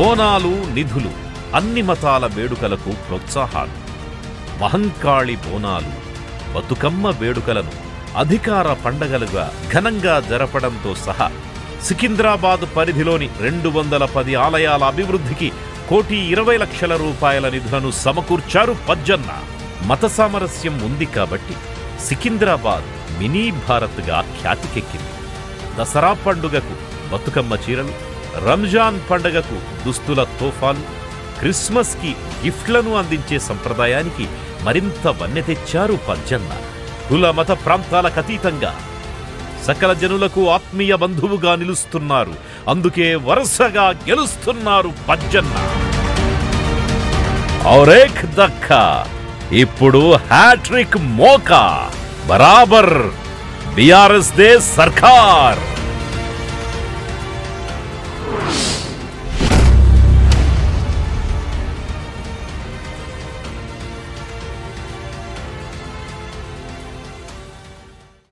బోనాలు నిధులు అన్ని మతాల వేడుకలకు ప్రోత్సాహాలు మహంకాళి బోనాలు బతుకమ్మ వేడుకలను అధికార పండగలుగా ఘనంగా జరపడంతో సహా సికింద్రాబాద్ పరిధిలోని రెండు వందల పది ఆలయాల అభివృద్ధికి కోటి ఇరవై లక్షల రూపాయల నిధులను సమకూర్చారు పజ్జన్న మత సామరస్యం ఉంది కాబట్టి సికింద్రాబాద్ మినీ భారత్గా ఖ్యాతికెక్కింది దసరా పండుగకు బతుకమ్మ చీరలు రంజాన్ పండుగకు దుస్తుల తోఫాలు క్రిస్మస్కి గిఫ్ట్లను అందించే సంప్రదాయానికి మరింత వన్నె తెచ్చారు పజ్జన్న కుల మత ప్రాంతాలకు అతీతంగా సకల జనులకు ఆత్మీయ బంధువుగా నిలుస్తున్నారు అందుకే వరుసగా గెలుస్తున్నారు పజ్జన్న ఔరేక్ దక్క ఇప్పుడు హ్యాట్రిక్ మోకా బరాబర్ బిఆర్ఎస్ దే సర్కార్